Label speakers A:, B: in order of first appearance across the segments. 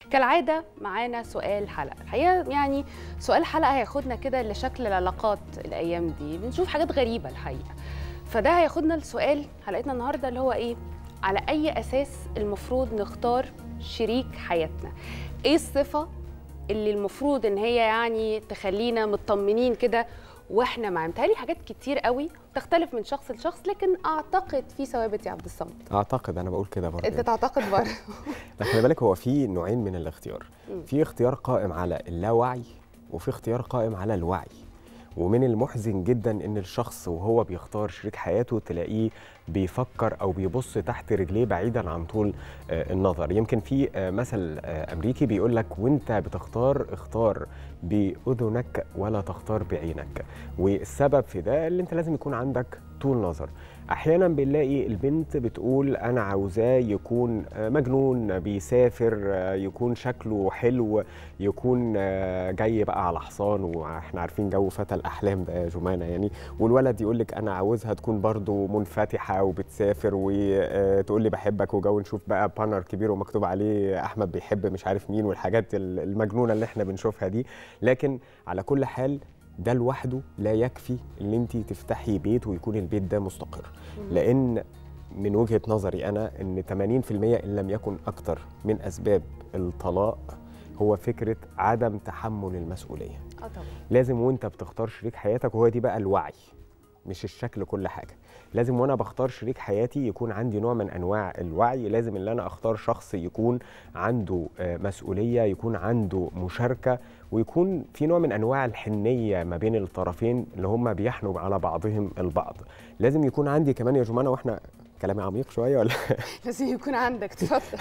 A: كالعاده معانا سؤال حلقه الحقيقه يعني سؤال حلقه هياخدنا كده لشكل العلاقات الايام دي بنشوف حاجات غريبه الحقيقه فده هياخدنا لسؤال حلقتنا النهارده اللي هو ايه على اي اساس المفروض نختار شريك حياتنا ايه الصفه اللي المفروض ان هي يعني تخلينا مطمنين كده واحنا معاه متهيألي حاجات كتير قوي تختلف من شخص لشخص لكن اعتقد في ثوابت يا عبد الصمد
B: اعتقد انا بقول كده برضه
A: انت تعتقد برضه
B: لكن خلي بالك هو في نوعين من الاختيار
A: مم.
B: في اختيار قائم على اللاوعي وفي اختيار قائم على الوعي ومن المحزن جدا ان الشخص وهو بيختار شريك حياته تلاقيه بيفكر او بيبص تحت رجليه بعيدا عن طول آه، النظر يمكن في آه، مثل آه، امريكي بيقول لك وانت بتختار اختار باذنك ولا تختار بعينك والسبب في ده اللي انت لازم يكون عندك طول نظر احيانا بنلاقي البنت بتقول انا عاوزاه يكون آه، مجنون بيسافر آه، يكون شكله حلو يكون آه، جاي بقى على حصان واحنا عارفين جو فتى الاحلام ده يا جمانه يعني والولد يقول لك انا عاوزها تكون برضو منفتحه وبتسافر وتقول لي بحبك وجو نشوف بقى بانر كبير ومكتوب عليه احمد بيحب مش عارف مين والحاجات ال- المجنونه اللي احنا بنشوفها دي لكن على كل حال ده لوحده لا يكفي ان انت تفتحي بيت ويكون البيت ده مستقر لان من وجهه نظري انا ان 80% ان لم يكن اكتر من اسباب الطلاق هو فكره عدم تحمل المسؤوليه
A: اه طبعا
B: لازم وانت بتختار شريك حياتك وهو دي بقى الوعي مش الشكل كل حاجه لازم وانا بختار شريك حياتي يكون عندي نوع من انواع الوعي لازم ان انا اختار شخص يكون عنده آه، مسؤوليه يكون عنده مشاركه ويكون في نوع من انواع الحنيه ما بين الطرفين اللي هم بيحنوا على بعضهم البعض لازم يكون عندي كمان يا جمانه واحنا كلامي عميق شويه ولا
A: لازم يكون عندك تفضل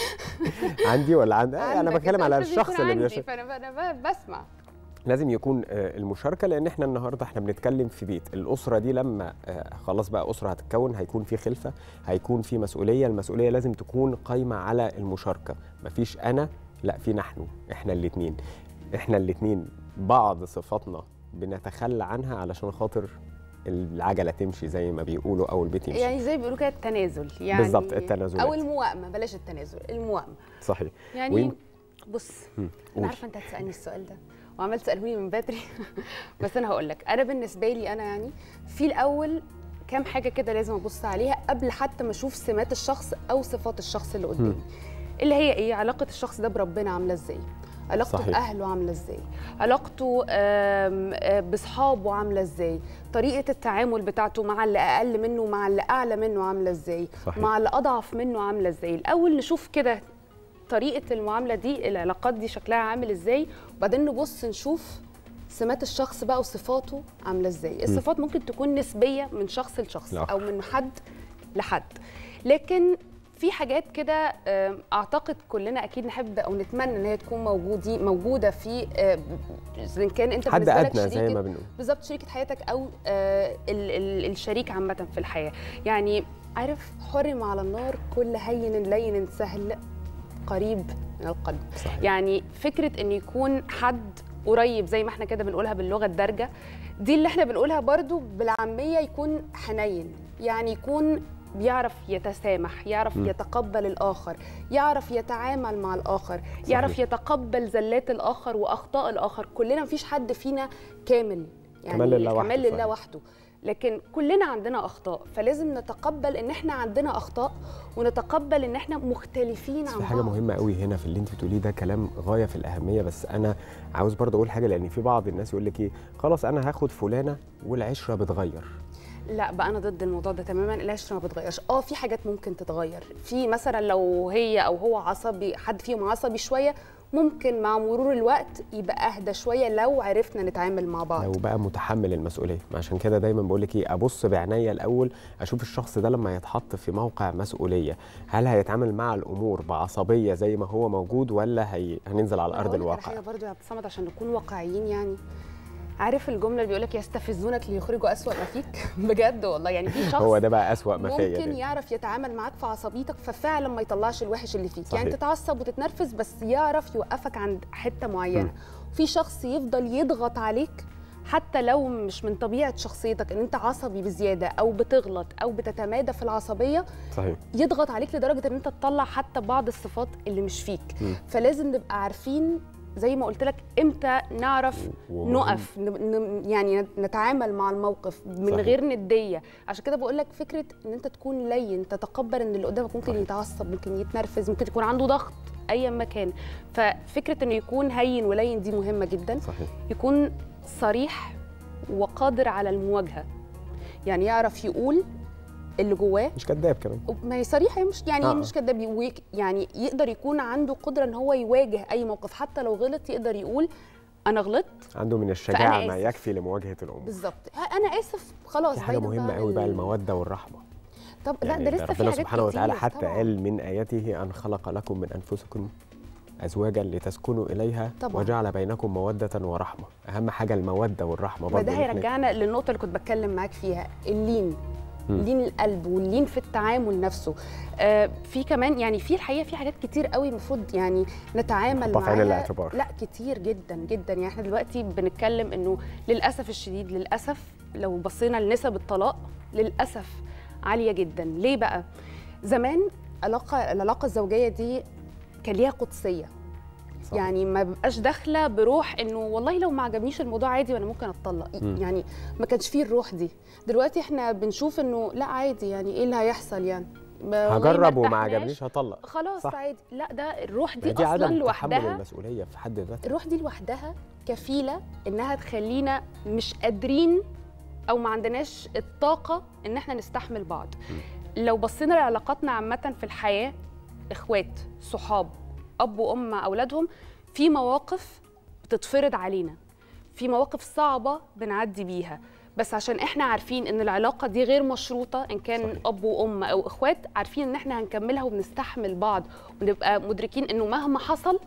B: عندي ولا عندي آه، انا
A: عندك.
B: بتكلم
A: أنت
B: على
A: لازم
B: الشخص
A: يكون
B: اللي
A: عندي،
B: بيش...
A: فانا انا ب- بسمع
B: لازم يكون آه، المشاركه لان احنا النهارده احنا بنتكلم في بيت الاسره دي لما آه، خلاص بقى اسره هتتكون هيكون في خلفه هيكون في مسؤوليه المسؤوليه لازم تكون قايمه على المشاركه مفيش انا لا في نحن احنا الاثنين احنا الاثنين بعض صفاتنا بنتخلى عنها علشان خاطر العجله تمشي زي ما بيقولوا او البيت يمشي
A: يعني زي بيقولوا كده التنازل يعني
B: بالظبط، التنازلات.
A: او الموائمه بلاش التنازل الموائمه
B: صحيح
A: يعني
B: ويم-
A: بص
B: مم،
A: انا
B: قولي.
A: عارفه انت هتسالني السؤال ده وعمال تسالهوني من بدري بس انا هقول لك انا بالنسبه لي انا يعني في الاول كام حاجه كده لازم ابص عليها قبل حتى ما اشوف سمات الشخص او صفات الشخص اللي قدامي اللي هي ايه علاقه الشخص ده بربنا عامله ازاي علاقته
B: صحيح.
A: باهله عامله ازاي علاقته آم، آه، باصحابه عامله ازاي طريقه التعامل بتاعته مع اللي اقل منه ومع اللي اعلى منه عامله ازاي
B: صحيح.
A: مع اللي اضعف منه عامله ازاي الاول نشوف كده طريقه المعامله دي العلاقات دي شكلها عامل ازاي وبعدين نبص نشوف سمات الشخص بقى وصفاته عامله ازاي الصفات ممكن تكون نسبيه من شخص لشخص
B: لآخر.
A: او من حد لحد لكن في حاجات كده آم، اعتقد كلنا اكيد نحب او نتمنى ان هي تكون موجودي موجوده في آه، اذا كان انت
B: حد
A: بالنسبه لك
B: ادنى زي
A: شريكة-
B: ما بنقول
A: بالظبط شريكه حياتك او آه، ال- ال- الشريك عامه في الحياه يعني عارف حرم على النار كل هين لين سهل قريب من القلب
B: صحيح.
A: يعني فكره ان يكون حد قريب زي ما احنا كده بنقولها باللغه الدارجه دي اللي احنا بنقولها برضو بالعاميه يكون حنين يعني يكون بيعرف يتسامح يعرف
B: مم.
A: يتقبل الاخر يعرف يتعامل مع الاخر يعرف
B: صحيح.
A: يتقبل زلات الاخر واخطاء الاخر كلنا مفيش حد فينا كامل يعني
B: كمال لله وحده
A: كمال لله
B: صحيح.
A: وحده لكن كلنا عندنا اخطاء فلازم نتقبل ان احنا عندنا اخطاء ونتقبل ان احنا مختلفين
B: بس
A: عن
B: في حاجه
A: بعض
B: مهمه قوي هنا في اللي انت بتقوليه ده كلام غايه في الاهميه بس انا عاوز برضه اقول حاجه لان في بعض الناس يقول لك ايه خلاص انا هاخد فلانه والعشره بتغير
A: لا بقى انا ضد الموضوع ده تماما العشره ما بتغيرش اه في حاجات ممكن تتغير في مثلا لو هي او هو عصبي حد فيهم عصبي شويه ممكن مع مرور الوقت يبقى اهدى شويه لو عرفنا نتعامل مع بعض
B: لو بقى متحمل المسؤوليه عشان كده دايما بقول لك ايه ابص بعينيا الاول اشوف الشخص ده لما يتحط في موقع مسؤوليه هل هيتعامل مع الامور بعصبيه زي ما هو موجود ولا هي... هننزل على ارض
A: أقول لك على
B: الواقع
A: حاجه برضو يا عبد الصمد عشان نكون واقعيين يعني عارف الجمله اللي بيقول لك يستفزونك ليخرجوا اسوأ ما فيك بجد والله يعني في شخص
B: هو ده بقى اسوا ما فيا
A: ممكن
B: ده.
A: يعرف يتعامل معاك في عصبيتك ففعلا ما يطلعش الوحش اللي فيك
B: صحيح.
A: يعني تتعصب وتتنرفز بس يعرف يوقفك عند حته معينه
B: مم.
A: في شخص يفضل يضغط عليك حتى لو مش من طبيعه شخصيتك ان انت عصبي بزياده او بتغلط او بتتمادى في العصبيه
B: صحيح
A: يضغط عليك لدرجه ان انت تطلع حتى بعض الصفات اللي مش فيك
B: مم.
A: فلازم نبقى عارفين زي ما قلت لك امتى نعرف
B: ومهم-
A: نقف ن- ن- يعني نتعامل مع الموقف من
B: صحيح.
A: غير نديه عشان كده بقول لك فكره ان انت تكون لين تتقبل ان اللي قدامك ممكن
B: صحيح.
A: يتعصب ممكن يتنرفز ممكن يكون عنده ضغط ايا ما كان ففكره انه يكون هين ولين دي مهمه جدا
B: صحيح
A: يكون صريح وقادر على المواجهه يعني يعرف يقول اللي جواه
B: مش كذاب كمان
A: ما هي صريحه مش يعني
B: آه.
A: آه. مش كداب يويك- يعني يقدر يكون عنده قدره ان هو يواجه اي موقف حتى لو غلط يقدر يقول انا غلطت
B: عنده من الشجاعه
A: فأنا
B: ما
A: آسف.
B: يكفي لمواجهه الامور
A: بالظبط ها، انا اسف خلاص
B: في حاجه
A: بعيداً
B: مهمه
A: عن
B: قوي بقى
A: ال-
B: الموده والرحمه
A: طب لا
B: يعني
A: ده لسه في
B: ربنا
A: حاجات
B: سبحانه وتعالى
A: كتير
B: حتى
A: طبعاً.
B: قال من آياته أن خلق لكم من أنفسكم أزواجا لتسكنوا إليها
A: طبعاً.
B: وجعل بينكم مودة ورحمة أهم حاجة المودة والرحمة
A: ما
B: برضه
A: ده
B: إن إحنا-
A: هيرجعنا للنقطه اللي كنت بتكلم معاك فيها اللين
B: مم.
A: لين القلب واللين في التعامل نفسه آه في كمان يعني في الحقيقه في حاجات كتير قوي المفروض يعني نتعامل
B: نحطها في عين
A: معاها
B: الاعتبار.
A: لا كتير جدا جدا يعني احنا دلوقتي بنتكلم انه للاسف الشديد للاسف لو بصينا لنسب الطلاق للاسف عاليه جدا ليه بقى زمان علاقه العلاقه الزوجيه دي كان ليها قدسيه
B: صح.
A: يعني ما بقاش داخله بروح انه والله لو ما عجبنيش الموضوع عادي وانا ممكن اتطلق
B: مم.
A: يعني ما كانش فيه الروح دي دلوقتي احنا بنشوف انه لا عادي يعني ايه اللي هيحصل يعني ما- والله ما
B: هجرب وما
A: ارتحناش،
B: عجبنيش هطلق
A: خلاص
B: صح.
A: عادي لا ده الروح دي,
B: دي
A: اصلا
B: عدم تحمل
A: لوحدها
B: المسؤولية في حد ذاتها
A: الروح دي لوحدها كفيله انها تخلينا مش قادرين او ما عندناش الطاقه ان احنا نستحمل بعض لو بصينا لعلاقاتنا عامه في الحياه اخوات صحاب اب وام مع اولادهم في مواقف بتتفرض علينا في مواقف صعبه بنعدي بيها بس عشان احنا عارفين ان العلاقه دي غير مشروطه ان كان
B: صحيح.
A: صحيح. اب وام او اخوات عارفين ان احنا هنكملها وبنستحمل بعض ونبقى مدركين انه مهما حصل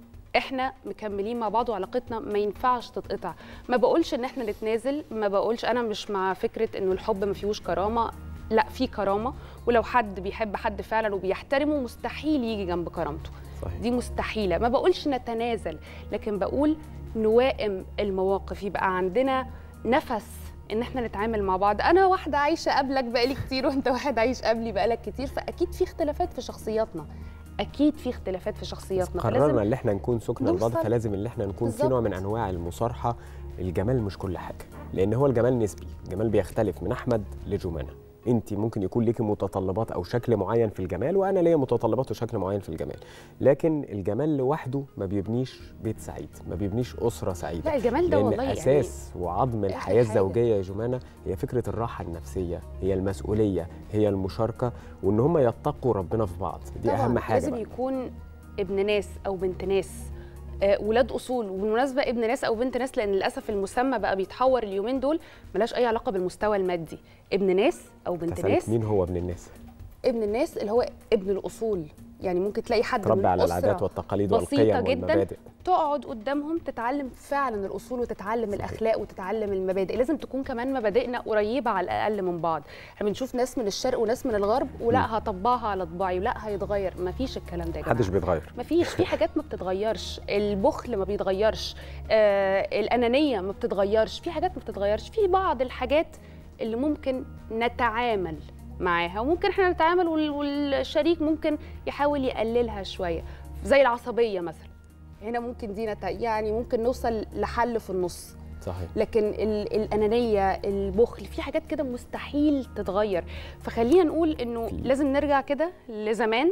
A: احنا مكملين مع بعض وعلاقتنا ما ينفعش تتقطع ما بقولش ان احنا نتنازل ما بقولش انا مش مع فكره انه الحب ما فيهوش كرامه لا في كرامه ولو حد بيحب حد فعلا وبيحترمه مستحيل يجي جنب كرامته
B: صحيح
A: دي مستحيله ما بقولش نتنازل لكن بقول نوائم المواقف يبقى عندنا نفس ان احنا نتعامل مع بعض انا واحده عايشه قبلك بقالي كتير وانت واحد عايش قبلي بقالك كتير فاكيد في اختلافات في شخصياتنا اكيد في اختلافات في
B: بس
A: شخصياتنا
B: قررنا ان احنا نكون سكنة لبعض
A: نوصل.
B: فلازم ان احنا نكون في
A: بالظبط.
B: نوع من انواع المصارحة الجمال مش كل حاجة لان هو الجمال نسبي الجمال بيختلف من احمد لجمانة انت ممكن يكون ليكي متطلبات او شكل معين في الجمال وانا ليا متطلبات وشكل معين في الجمال لكن الجمال لوحده ما بيبنيش بيت سعيد ما بيبنيش اسره سعيده
A: لا الجمال ده
B: لان
A: والله
B: اساس وعظم
A: آخر
B: الحياه
A: حاجة.
B: الزوجيه يا جمانه هي فكره الراحه النفسيه هي المسؤوليه هي المشاركه وان هم يتقوا ربنا في بعض دي
A: طبعاً
B: اهم حاجه
A: لازم
B: بقى.
A: يكون ابن ناس او بنت ناس آه، ولاد اصول وبالمناسبه ابن ناس او بنت ناس لان للاسف المسمى بقى بيتحور اليومين دول ملاش اي علاقه بالمستوى المادي ابن ناس او بنت
B: تسألك
A: ناس
B: مين هو ابن الناس
A: ابن الناس اللي هو ابن الاصول يعني ممكن تلاقي حد من
B: تربى على العادات
A: أسرة
B: والتقاليد
A: بسيطة
B: والقيم
A: جداً.
B: والمبادئ
A: تقعد قدامهم تتعلم فعلا الاصول وتتعلم
B: صحيح.
A: الاخلاق وتتعلم المبادئ لازم تكون كمان مبادئنا قريبه على الاقل من بعض احنا بنشوف ناس من الشرق وناس من الغرب ولا هطبقها على طباعي ولا هيتغير مفيش الكلام ده يا جماعه
B: محدش بيتغير
A: مفيش في حاجات ما بتتغيرش البخل ما بيتغيرش آه الانانيه ما بتتغيرش في حاجات ما بتتغيرش في بعض الحاجات اللي ممكن نتعامل معاها وممكن احنا نتعامل وال- والشريك ممكن يحاول يقللها شويه زي العصبيه مثلا هنا ممكن دي نت... يعني ممكن نوصل لحل في النص
B: صحيح
A: لكن ال- الانانيه البخل في حاجات كده مستحيل تتغير فخلينا نقول انه
B: في-
A: لازم نرجع كده لزمان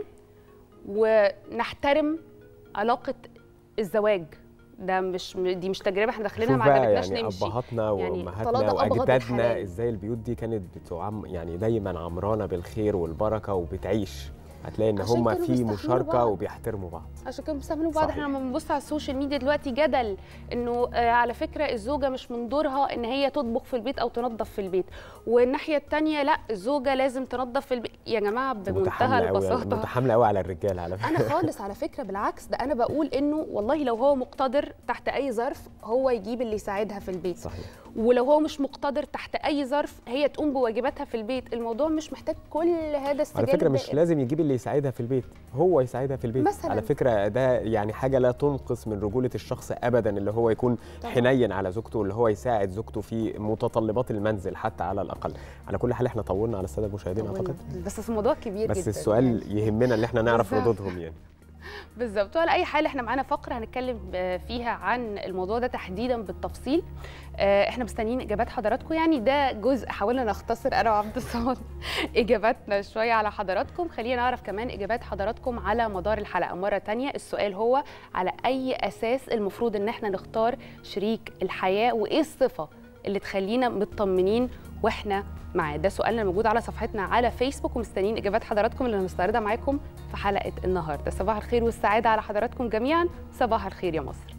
A: ونحترم علاقه الزواج ده مش دي مش تجربه احنا داخلينها
B: شوف
A: ما
B: بقى
A: عجبتناش
B: يعني
A: نمشي
B: ابهاتنا
A: يعني
B: وامهاتنا
A: طلاق ده أبغض
B: واجدادنا
A: الحلال.
B: ازاي البيوت دي كانت بتعم يعني دايما عمرانه بالخير والبركه وبتعيش هتلاقي ان
A: عشان
B: هم
A: كانوا
B: في
A: بيستحملوا
B: مشاركه
A: بعض.
B: وبيحترموا بعض
A: عشان كده بيستعملوا بعض
B: صحيح.
A: احنا لما بنبص على السوشيال ميديا دلوقتي جدل انه آه على فكره الزوجه مش من دورها ان هي تطبخ في البيت او تنظف في البيت والناحيه الثانيه لا الزوجه لازم تنظف في البيت يا جماعه بمنتهى
B: متحامله قوي
A: البساطه
B: متحامله قوي على الرجال على فكره
A: انا خالص على فكره بالعكس ده انا بقول انه والله لو هو مقتدر تحت اي ظرف هو يجيب اللي يساعدها في البيت
B: صحيح
A: ولو هو مش مقتدر تحت اي ظرف هي تقوم بواجباتها في البيت الموضوع مش محتاج كل هذا
B: على
A: السجال
B: فكره مش
A: الدائم.
B: لازم يجيب اللي يساعدها في البيت هو يساعدها في البيت
A: مثلاً.
B: على فكره ده يعني حاجه لا تنقص من رجوله الشخص ابدا اللي هو يكون
A: طبعاً.
B: حنين على زوجته اللي هو يساعد زوجته في متطلبات المنزل حتى على الاقل على كل حال احنا طولنا على الساده المشاهدين اعتقد
A: بس الموضوع كبير
B: بس
A: جدا
B: السؤال
A: يعني.
B: يهمنا ان احنا نعرف
A: بالظبط.
B: ردودهم يعني
A: بالظبط وعلى اي حال احنا معانا فقره هنتكلم آه، فيها عن الموضوع ده تحديدا بالتفصيل آه، احنا مستنيين اجابات حضراتكم يعني ده جزء حاولنا نختصر انا وعبد الصمد اجاباتنا شويه على حضراتكم خلينا نعرف كمان اجابات حضراتكم على مدار الحلقه مره تانية السؤال هو على اي اساس المفروض ان احنا نختار شريك الحياه وايه الصفه اللي تخلينا مطمنين واحنا معاه ده سؤالنا الموجود على صفحتنا على فيسبوك ومستنيين اجابات حضراتكم اللي هنستعرضها معاكم في حلقه النهارده صباح الخير والسعاده على حضراتكم جميعا صباح الخير يا مصر